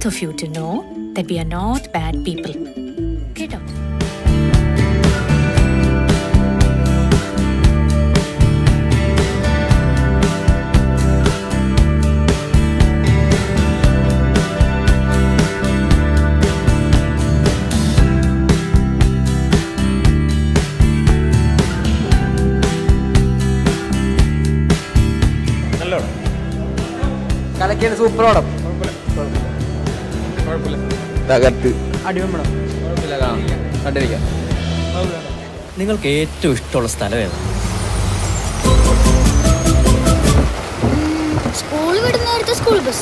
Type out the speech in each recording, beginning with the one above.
of you to know that we are not bad people. Get out. നല്ലോണം കലക്കിയാണ് super പടം തകർത്ത് അടിമപ്പടം കണ്ടിരിക്കാം നിങ്ങൾക്ക് ഏറ്റവും ഇഷ്ടമുള്ള സ്ഥലം ഏതാണ് സ്കൂൾ വിടുന്നേരത്തെ സ്കൂൾ ബസ്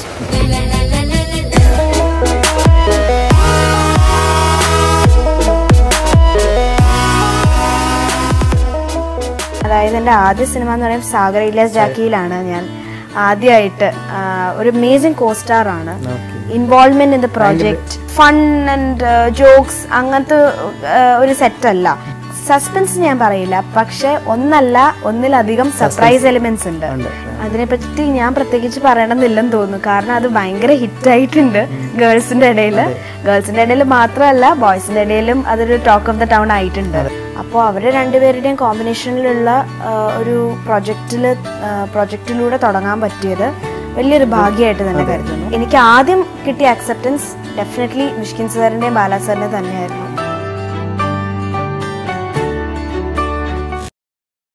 അതായത് എൻ്റെ ആദ്യ സിനിമ എന്ന് പറയുന്നത് സാഗർ ഇലിയാസ് ജാക്കിയിലാണ് ഞാൻ ആദ്യമായിട്ട് ആ, ഒരു അമേസിംഗ് കോ സ്റ്റാർ ആണ് involvement in the project fun and jokes അങ്ങനത്തെ ആ, ഒരു സെറ്റ് അല്ല സസ്പെൻസ് ഞാൻ പറയില്ല പക്ഷെ ഒന്നല്ല ഒന്നിലധികം സർപ്രൈസ് എലിമെന്റ്സ് ഉണ്ട് അതിനെപ്പറ്റി ഞാൻ പ്രത്യേകിച്ച് പറയണമെന്നില്ലെന്ന് തോന്നുന്നു കാരണം അത് ഭയങ്കര ഹിറ്റ് ആയിട്ടുണ്ട് ഗേൾസിന്റെ ഇടയിൽ ഗേൾസിന്റെ ഇടയിൽ മാത്രമല്ല ബോയ്സിന്റെ ഇടയിലും അതൊരു ടോക്ക് ഓഫ് ദ ടൗൺ ആയിട്ടുണ്ട് അപ്പോൾ അവരെ രണ്ടുപേരുടെയും കോമ്പിനേഷനിലുള്ള ആ, ഒരു പ്രൊജക്റ്റിൽ പ്രൊജക്റ്റിലൂടെ തുടങ്ങാൻ പറ്റിയത് വലിയൊരു ഭാഗ്യമായിട്ട് തന്നെ കരുതുന്നു എനിക്ക് ആദ്യം കിട്ടിയ അക്സെപ്റ്റൻസ് ഡെഫിനറ്റ്ലി മിഷ്കിൻ സാറിന്റെയും ബാലാ സാറിന്റെ തന്നെയായിരുന്നു